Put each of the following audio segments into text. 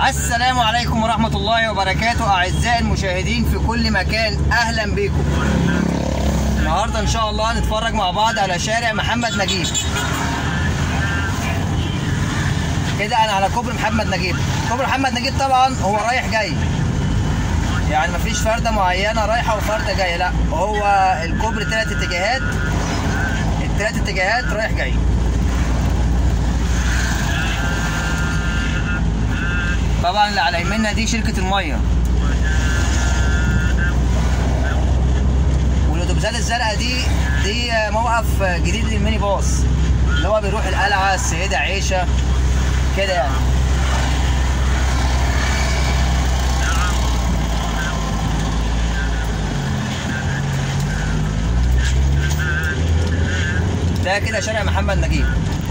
السلام عليكم ورحمة الله وبركاته أعزائي المشاهدين في كل مكان أهلا بكم النهاردة إن شاء الله هنتفرج مع بعض على شارع محمد نجيب كده أنا على كوبري محمد نجيب كوبري محمد نجيب طبعا هو رايح جاي يعني مفيش فردة معينة رايحة وفردة جاية لا هو الكوبري تلات اتجاهات التلات اتجاهات رايح جاي طبعا اللي على يمنا دي شركة المية والأتوبيسات الزرقاء دي دي موقف جديد للميني باص اللي هو بيروح القلعة السيدة عيشة كده يعني ده كده شارع محمد نجيب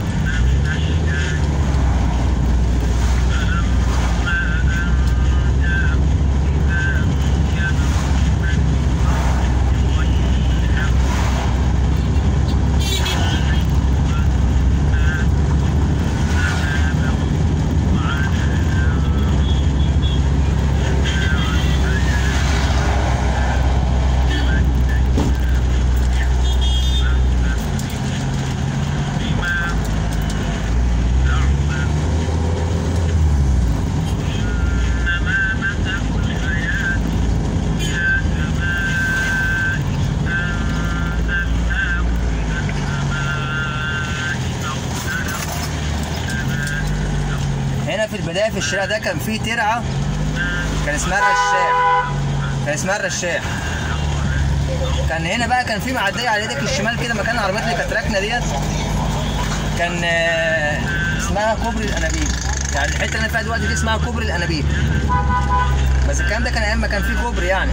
هنا في البدايه في الشارع ده كان في ترعه كان اسمها الرشاح كان اسمها الرشاح كان هنا بقى كان في معديه على ايدك الشمال كده مكان العربيات اللي كانت راكنه ديت كان آه، اسمها كوبري الانابيب يعني الحته اللي انا فيها دلوقتي دي اسمها كوبري الانابيب بس الكلام ده كان ايام ما كان في كوبري يعني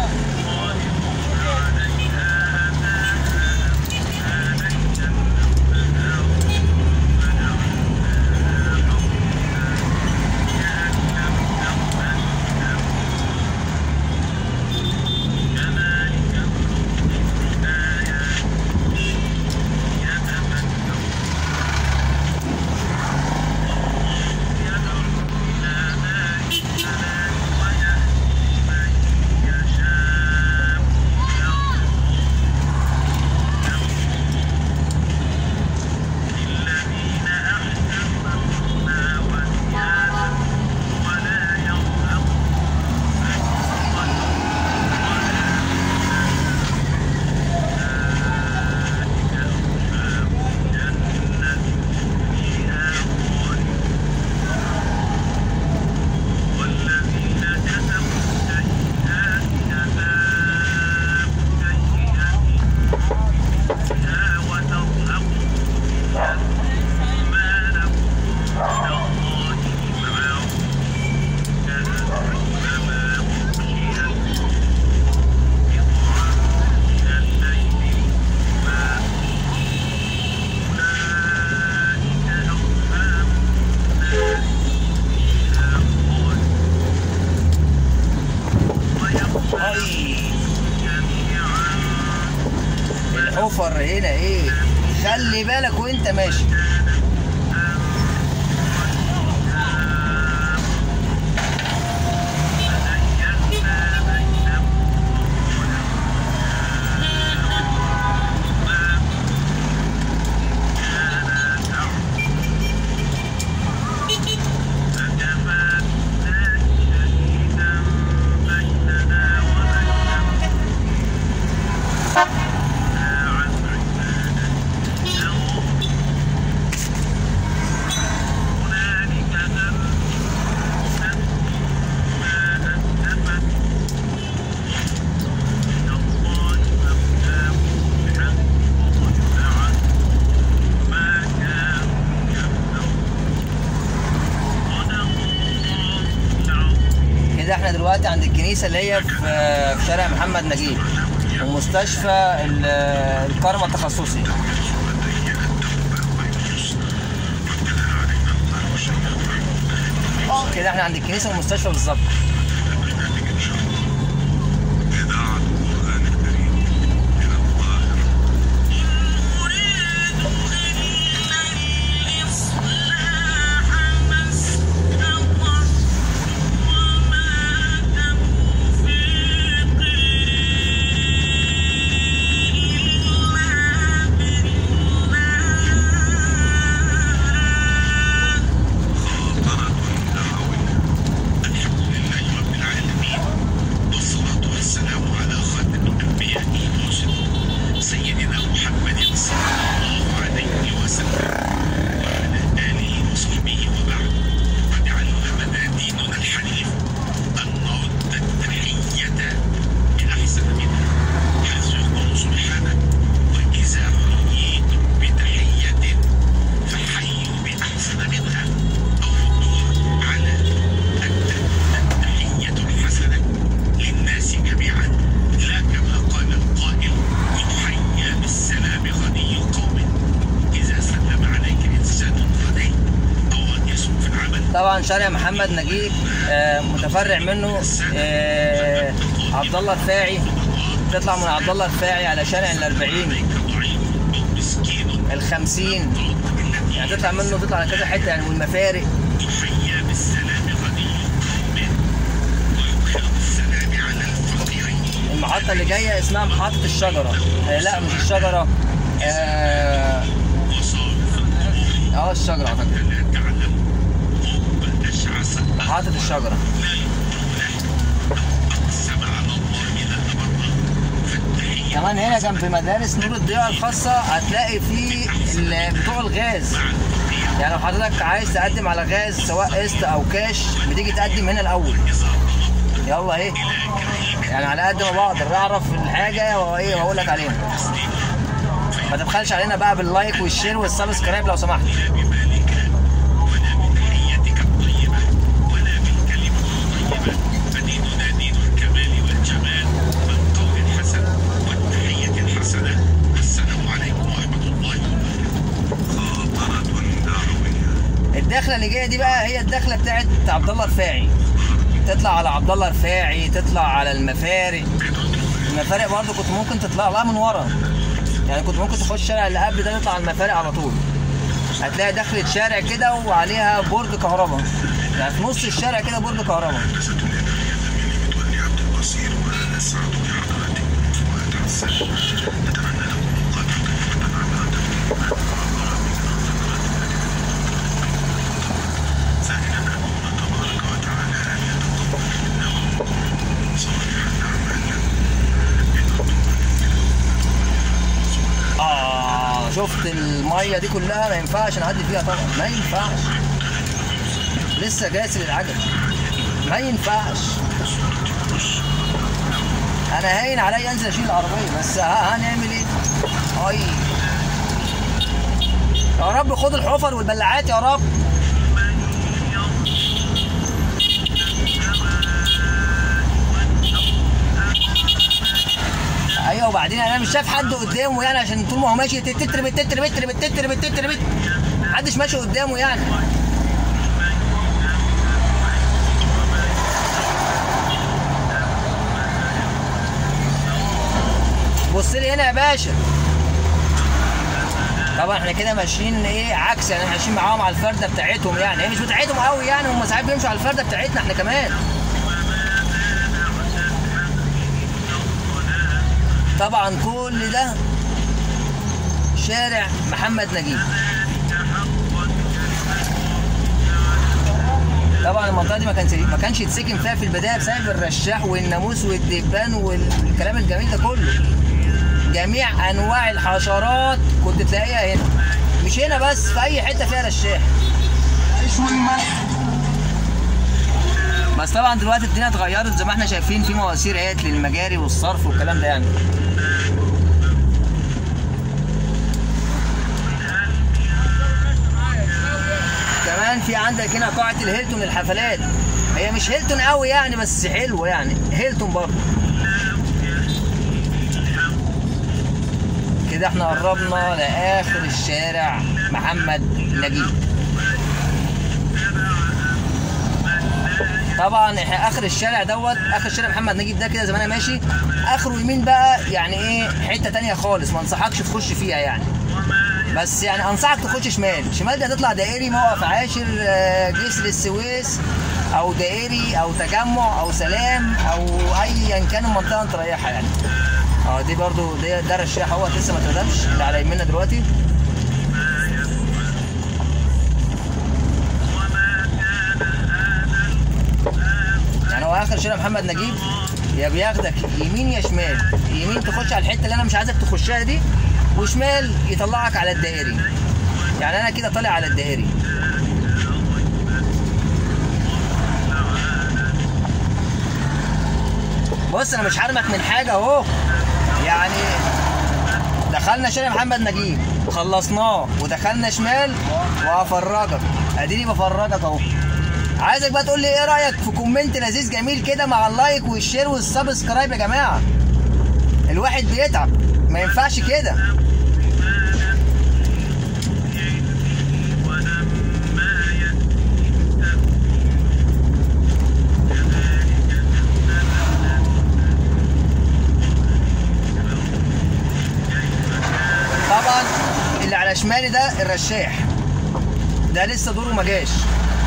أي. الحفر هنا ايه خلي بالك وانت ماشي كده احنا دلوقتي عند الكنيسة اللي هي في في شارع محمد نجيب ومستشفى ال- الكرمة التخصصي كده احنا عند الكنيسة والمستشفى بالظبط إذاعة القرآن الكريم من القاهرة الإصلاح ما استطعت شارع محمد نجيب آه، متفرع منه آه، عبد الله الرفاعي تطلع من عبد الله الرفاعي على شارع الأربعين الخمسين يعني تطلع منه تطلع على كذا حته يعني والمفارق المحطة اللي جاية اسمها محطة الشجرة آه لا مش الشجرة اه, آه الشجرة اعتقد محطة الشجرة كمان هنا جنب مدارس نور الضياء الخاصة هتلاقي في ال- بتوع الغاز يعني لو حضرتك عايز تقدم على غاز سواء قسط او كاش بتيجي تقدم هنا الاول يلا ايه يعني على قد ما بقدر اعرف الحاجة وايه واقول لك عليها ما تبخلش علينا بقى باللايك والشير والسبسكرايب لو سمحت الدخله اللي جايه دي بقى هي الدخله بتاعت عبد الله الرفاعي تطلع على عبد الله الرفاعي تطلع على المفارق المفارق برضه كنت ممكن تطلع لها من ورا يعني كنت ممكن تخش الشارع اللي قبل ده تطلع على المفارق على طول هتلاقي دخلة شارع كده وعليها برج كهرباء يعني في نص الشارع كده برج كهرباء عبد البصير وانا اسعد بحضرتك واتحسن اتمنى لكم اوقات طيبه ثانيا ان الله تبارك وتعالى ان يتقبل منا صالح الاعمال اه شفت الميه دي كلها ما ينفعش نعدي فيها طبعا ما ينفعش لسه جاسر العجل ما ينفعش انا هاين عليا انزل اشيل العربيه بس ها هنعمل ايه اي يا رب خد الحفر والبلاعات يا رب ايوه وبعدين انا مش شايف حد قدامه يعني عشان طول ما هو ماشي تتربت تتربت تتربت تتربت تتربت محدش ماشي قدامه يعني بص لي هنا يا باشا طبعا احنا كده ماشيين ايه عكس يعني احنا ماشيين معاهم على الفرده بتاعتهم يعني هي مش بتاعتهم قوي يعني هم ساعات بيمشوا على الفرده بتاعتنا احنا كمان طبعا كل ده شارع محمد نجيب طبعا المنطقه دي ما كانش ما كانش يتسكن فيها في البدايه بسبب الرشاح والناموس والدبان والكلام الجميل ده كله جميع انواع الحشرات كنت تلاقيها هنا مش هنا بس في اي حته فيها رشاح بس طبعا دلوقتي الدنيا اتغيرت زي ما احنا شايفين في مواسير اهيت للمجاري والصرف والكلام ده يعني كمان في عندك هنا قاعة الهيلتون للحفلات هي مش هيلتون قوي يعني بس حلوة يعني هيلتون برضه كده احنا قربنا لاخر الشارع محمد نجيب طبعا احنا اخر الشارع دوت اخر شارع محمد نجيب ده كده زي ما انا ماشي اخره يمين بقى يعني ايه حته تانية خالص ما انصحكش تخش فيها يعني بس يعني انصحك تخش شمال شمال دي هتطلع دائري موقف عاشر آه، جسر السويس او دائري او تجمع او سلام او ايا كان المنطقه انت رايحها يعني اه دي برضو ده, ده رشاح اهوت لسه ما اتردمش اللي على يمنا دلوقتي يعني هو اخر شارع محمد نجيب يا بياخدك يمين يا شمال يمين تخش على الحته اللي انا مش عايزك تخشها دي وشمال يطلعك على الدائري يعني انا كده طالع على الدائري بص انا مش حارمك من حاجه اهو يعني دخلنا شارع محمد نجيب خلصناه ودخلنا شمال وهفرجك اديني بفرجك اهو عايزك بقى تقول لي ايه رايك في كومنت لذيذ جميل كده مع اللايك والشير والسبسكرايب يا جماعه الواحد بيتعب ما ينفعش كده شمالي ده الرشاح ده لسه دوره ما جاش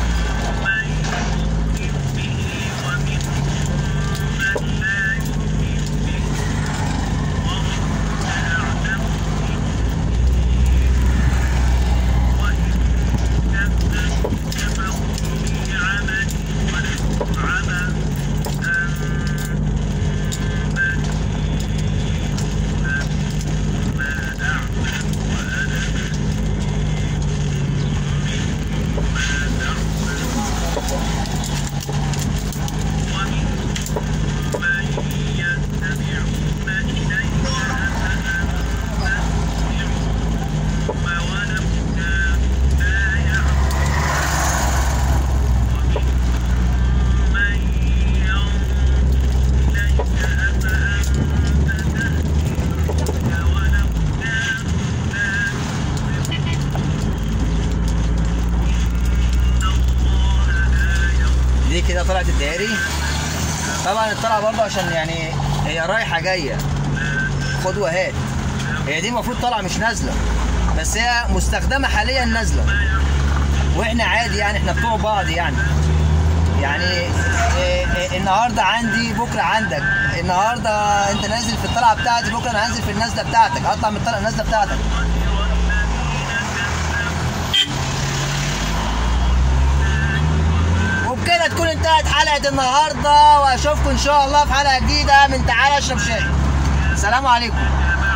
دي كده طلعت الدائري طبعا الطلعه برضه عشان يعني هي رايحه جايه خد وهات هي دي المفروض طالعه مش نازله بس هي مستخدمه حاليا نازله واحنا عادي يعني احنا بتوع بعض يعني يعني إيه إيه النهارده عندي بكره عندك النهارده انت نازل في الطلعه بتاعتي بكره انا هنزل في النازله بتاعتك هطلع من الطلعه النازله بتاعتك وبكده تكون انتهت حلقه النهارده واشوفكم ان شاء الله في حلقه جديده من تعالى اشرب شاي سلام عليكم